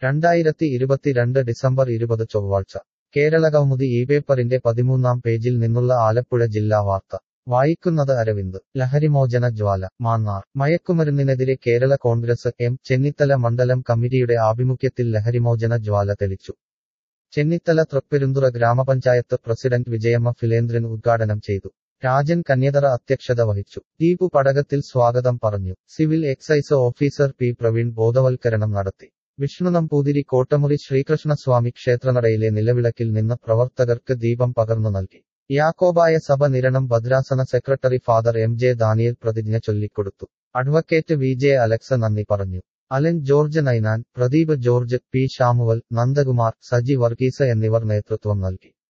രണ്ടായിരത്തി ഇരുപത്തിരണ്ട് ഡിസംബർ ഇരുപത് ചൊവ്വാഴ്ച കേരള കൗമുദി ഈ പേപ്പറിന്റെ പതിമൂന്നാം പേജിൽ നിന്നുള്ള ആലപ്പുഴ ജില്ലാ വാർത്ത വായിക്കുന്നത് അരവിന്ദ് ലഹരിമോചന ജ്വാല മാന്നാർ മയക്കുമരുന്നിനെതിരെ കേരള കോൺഗ്രസ് എം ചെന്നിത്തല മണ്ഡലം കമ്മിറ്റിയുടെ ആഭിമുഖ്യത്തിൽ ലഹരിമോചന ജ്വാല തെളിച്ചു ചെന്നിത്തല തൃപ്പെരുന്തുറ ഗ്രാമപഞ്ചായത്ത് പ്രസിഡന്റ് വിജയമ്മ ഫിലേന്ദ്രൻ ഉദ്ഘാടനം ചെയ്തു രാജൻ കന്യതറ അധ്യക്ഷത വഹിച്ചു ദീപു പടകത്തിൽ സ്വാഗതം പറഞ്ഞു civil excise officer P Praveen ബോധവൽക്കരണം നടത്തി വിഷ്ണു നമ്പൂതിരി കോട്ടമുറി ശ്രീകൃഷ്ണസ്വാമി ക്ഷേത്രനടയിലെ നിലവിളക്കിൽ നിന്ന് പ്രവർത്തകർക്ക് ദീപം പകർന്നു നൽകി യാക്കോബായ സഭ നിരണം ഭദ്രാസന secretary father M J Daniel പ്രതിജ്ഞ ചൊല്ലിക്കൊടുത്തു അഡ്വക്കേറ്റ് വി ജെ അലക്സ നന്ദി പറഞ്ഞു Alan George Ninan Pradeep George P Samuel Nandakumar Saji Varghese എന്നിവർ നേതൃത്വം നൽകി